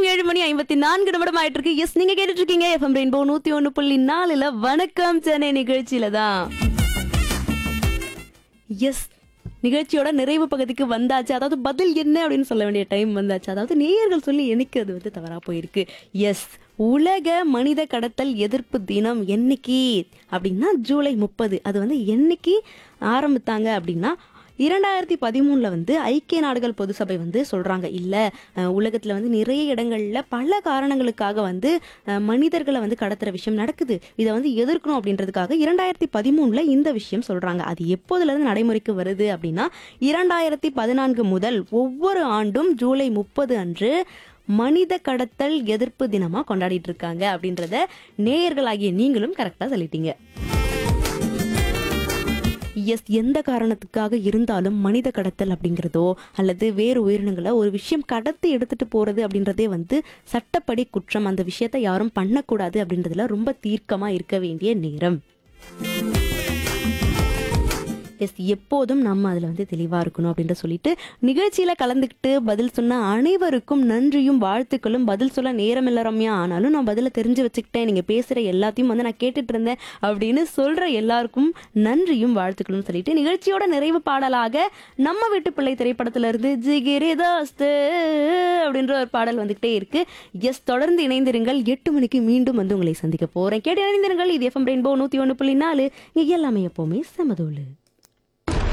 ஏழு மணி ஐம்பத்தி நான்கு நிமிடம் ஆயிட்டு இருக்கு எஸ் நீங்க கேட்டுட்டு இருக்கீங்க எஃப்எம் ரெயின்போ நூத்தி ஒண்ணு புள்ளி நாலுல வணக்கம் சென்னை நிகழ்ச்சியில தான் எஸ் நிகழ்ச்சியோட நிறைவு பகுதிக்கு வந்தாச்சு அதாவது பதில் என்ன அப்படின்னு சொல்ல வேண்டிய டைம் வந்தாச்சு அதாவது நேயர்கள் சொல்லி எனக்கு அது வந்து தவறா போயிருக்கு எஸ் உலக மனித கடத்தல் எதிர்ப்பு தினம் என்னைக்கு அப்படின்னா ஜூலை முப்பது அது வந்து என்னைக்கு ஆரம்பித்தாங்க அப்படின்னா இரண்டாயிரத்தி பதிமூணுல வந்து ஐக்கிய நாடுகள் பொது சபை வந்து சொல்றாங்க இல்ல அஹ், உலகத்துல வந்து நிறைய இடங்கள்ல பல காரணங்களுக்காக வந்து அஹ், மனிதர்களை வந்து கடத்துற விஷயம் நடக்குது இதை வந்து எதிர்க்கணும் அப்படின்றதுக்காக இரண்டாயிரத்தி பதிமூணுல இந்த விஷயம் சொல்றாங்க அது எப்போதுல இருந்து நடைமுறைக்கு வருது அப்படின்னா இரண்டாயிரத்தி பதினான்கு முதல் ஒவ்வொரு ஆண்டும் ஜூலை முப்பது அன்று மனித கடத்தல் எதிர்ப்பு தினமா கொண்டாடிட்டு இருக்காங்க அப்படின்றத நேயர்களாகிய நீங்களும் கரெக்டா சொல்லிட்டீங்க எஸ் எந்த காரணத்துக்காக இருந்தாலும் மனித கடத்தல் அப்படிங்கிறதோ அல்லது வேறு உயிரினங்களை ஒரு விஷயம் கடத்தி எடுத்துட்டு போறது அப்படின்றதே வந்து சட்டப்படி குற்றம் அந்த விஷயத்தை யாரும் பண்ணக்கூடாது அப்படின்றதுல ரொம்ப தீர்க்கமா இருக்க வேண்டிய நேரம் எஸ் எப்போதும் நம்ம அதில் வந்து தெளிவாக இருக்கணும் அப்படின்ற சொல்லிட்டு நிகழ்ச்சியில் கலந்துக்கிட்டு பதில் சொன்ன அனைவருக்கும் நன்றியும் வாழ்த்துக்களும் பதில் சொல்ல நேரம் இல்லை ரம்யா ஆனாலும் நான் பதிலை தெரிஞ்சு வச்சுக்கிட்டேன் நீங்கள் பேசுகிற எல்லாத்தையும் வந்து நான் கேட்டுட்டு இருந்தேன் அப்படின்னு சொல்கிற எல்லாருக்கும் நன்றியும் வாழ்த்துக்களும் சொல்லிட்டு நிகழ்ச்சியோட நிறைவு பாடலாக நம்ம வீட்டு பிள்ளை திரைப்படத்திலிருந்து ஜிகிரி தோஸ்து அப்படின்ற ஒரு பாடல் வந்துகிட்டே இருக்கு எஸ் தொடர்ந்து இணைந்திருங்கள் எட்டு மணிக்கு மீண்டும் வந்து உங்களை சந்திக்க போகிறேன் கேட்டு இணைந்திருங்கள் இது எஃப்எம் ரெயின்போ நூற்றி ஒன்று புள்ளி நாலு இங்கே எல்லாமே எப்போவுமே சமதோலு